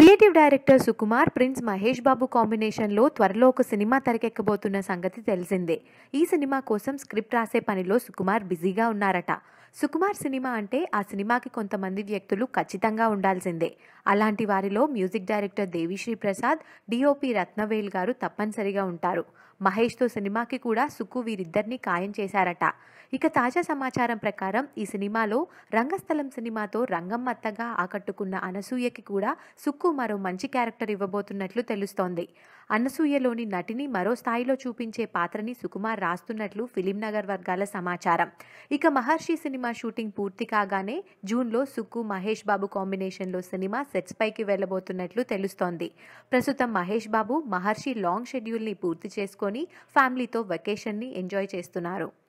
creative director Sukumar prince Mahesh Babu కాంబినేషన్లో త్వరలో ఒక సినిమా తెరకెక్కబోతున్న సంగతి తెలిసిందే ఈ సినిమా కోసం స్క్రిప్ట్ రాసే పనిలో సుకుమార్ బిజీగా ఉన్నారట సుకుమార్ సినిమా అంటే ఆ సినిమాకి కొంతమంది వ్యక్తులు ఖచ్చితంగా ఉండాల్సిందే అలాంటి వారిలో music director Devisri Prasad DOP Rathnavel garu తప్పనిసరిగా ఉంటారు మహేష్తో సినిమాకి కూడా సుక్కు వీరిద్దరిని ఖాయం చేశారట ఇక తాజా సమాచారం ప్రకారం ఈ సినిమాలో రంగస్థలం సినిమాతో రంగమ్మత్తగా ఆకట్టుకున్న అనసూయకి కూడా సుక్కు మరో మంచి క్యారెక్టర్ ఇవ్వబోతున్నట్లు తెలుస్తోంది అనసూయలోని నటిని మరో స్థాయిలో చూపించే పాత్రని సుకుమార్ రాస్తున్నట్లు ఫిలిం నగర్ వర్గాల సమాచారం ఇక మహర్షి సినిమా షూటింగ్ పూర్తి కాగానే జూన్లో సుక్కు మహేష్ బాబు కాంబినేషన్లో సినిమా సెట్స్ పైకి వెళ్లబోతున్నట్లు తెలుస్తోంది ప్రస్తుతం మహేష్ బాబు మహర్షి లాంగ్ షెడ్యూల్ని పూర్తి చేసుకొని ఫ్యామిలీతో వెకేషన్ని ఎంజాయ్ చేస్తున్నారు